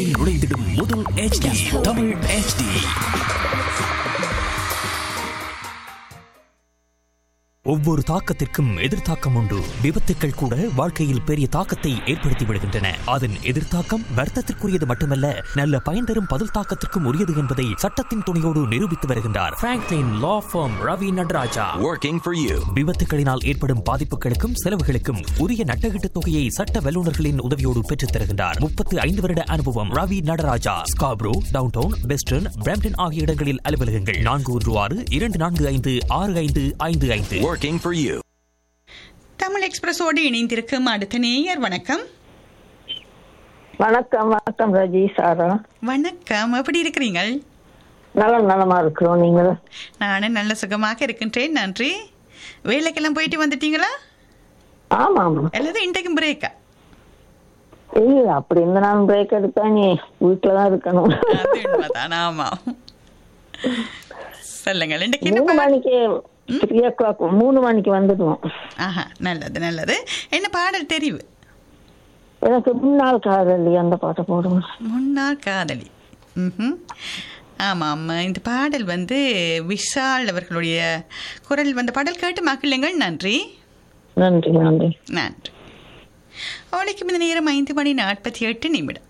உள்நாட்டில் நுழைந்திடும் முதல் HD தமிழ் HD ஒவ்வொரு தாக்கத்திற்கும் எதிர்த்தாக்கம் உண்டு விபத்துக்கள் கூட வாழ்க்கையில் பெரிய தாக்கத்தை ஏற்படுத்தி விடுகின்றன அதன் எதிர்த்தாக்கம் வர்த்தத்திற்குரியது மட்டுமல்ல நல்ல பயன் தரும் பதில் தாக்கத்திற்கும் உரியது என்பதை சட்டத்தின் துணையோடு நிரூபித்து வருகின்றார் Franklin law firm Ravi Nadarajah Working for you. விபத்துகளினால் ஏற்படும் பாதிப்புகளுக்கும் செலவுகளுக்கும் உரிய நட்டகீட்டு தொகையை சட்ட வல்லுநர்களின் உதவியோடு பெற்றுத் தருகின்றார் முப்பத்து ஐந்து வருட அனுபவம் Ravi Nadarajah Scarborough downtown western Brampton ஆகிய இடங்களில் அலுவலகங்கள் நான்கு ஒன்று ஆறு இரண்டு நான்கு ஐந்து ஆறு ஐந்து ஐந்து ஐந்து Working for you. தமிழ் எக்ஸ்பிரஸோடு இணைந்திருக்கும் அடுத்த நேயர் வணக்கம் வணக்கம் வணக்கம் ரஜி சாரா வணக்கம் எப்படி இருக்கிறீங்க நலம் நலமா இருக்கிறோம் நீங்க நானும் நல்ல சுகமாக இருக்கின்றேன் நன்றி வேலைக்கெல்லாம் போயிட்டு வந்துட்டீங்களா ஆமா ஆமா அல்லது இன்றைக்கும் பிரேக்கா இல்ல அப்படி இந்த நான் பிரேக் எடுத்தா நீ வீட்டுலதான் இருக்கணும் அது உண்மைதான் ஆமா சொல்லுங்கள் இன்றைக்கு என்ன மூணு பா- மணிக்கு த்ரீ ஓ கிளாக் மூணு மணிக்கு வந்துடுவோம் ஆஹா நல்லது நல்லது என்ன பாடல் தெரிவு எனக்கு முன்னாள் காதலி அந்த பாட்டை போடுவோம் முன்னாள் காதலி ம் ஆமாம் இந்த பாடல் வந்து விஷால் அவர்களுடைய குரல் வந்த பாடல் கேட்டு மக்களுங்கள் நன்றி நன்றி நன்றி நன்றி அவளுக்கு இந்த நேரம் ஐந்து மணி நாற்பத்தி எட்டு நிமிடம்